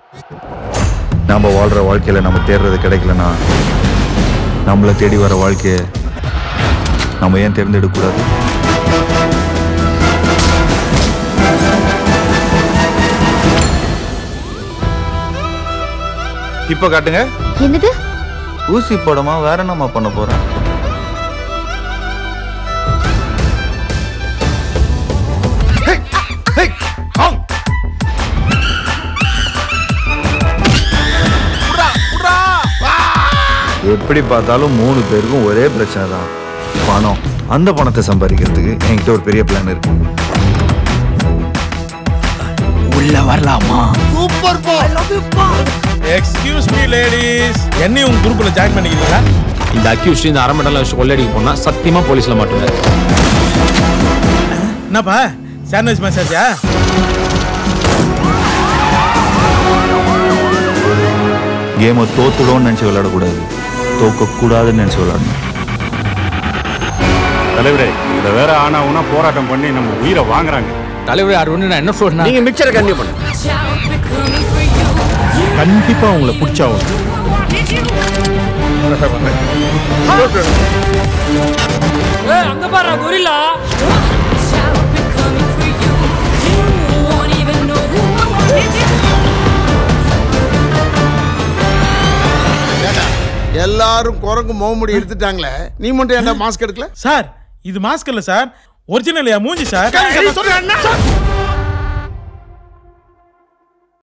நம்ம வாழ்ற வாழ்க்கையில நம்ம தேடுறது கிடைக்கலனா நம்மளை தேடி வர வாழ்க்கைய நம்ம ஏன் தேர்ந்தெடுக்க கூடாது இப்ப காட்டுங்க என்னது ஊசி போடமா வேற என்னம்மா பண்ண போறேன் எப்படி பார்த்தாலும் மூணு பேருக்கும் ஒரே பிரச்சனை தான் பணம் அந்த பணத்தை சம்பாதிக்கிறதுக்கு என்கிட்ட ஒரு பெரிய பிளான் இருக்கு உள்ள வரலாமா எக்ஸ்கியூஸ் மீ லேடிஸ் என்னையும் உங்க குரூப்ல ஜாயின் பண்ணிக்கிறீங்களா இந்த அக்யூஸ்ட் இந்த அரை மெடல் வச்சு கொள்ளடிக்க போனா சத்தியமா போலீஸ்ல மாட்டுவேன் என்னப்பா சாண்ட்விச் மசாஜா கேமை தோத்துடும்னு நினைச்சு விளையாடக்கூடாது தோக்க கூடாதுன்னு நினைச்சு விளையாடணும் தலைவரே இதுல வேற ஆனா ஊனா போராட்டம் பண்ணி நம்ம உயிரை வாங்குறாங்க தலைவர் யார் ஒண்ணு நான் என்ன சொல்றேன் நீங்க மிக்சரை கண்டிப்பா பண்ணு கண்டிப்பா உங்களை பிடிச்சாவும் அங்க பாரு கொரில்லா எல்லாரும் குரங்கு முகமுடி எடுத்துட்டாங்களே நீ மட்டும் ஏன்டா மாஸ்க் எடுக்கல சார் இது மாஸ்க் இல்ல சார் ஒரிஜினல் மூஞ்சி சார்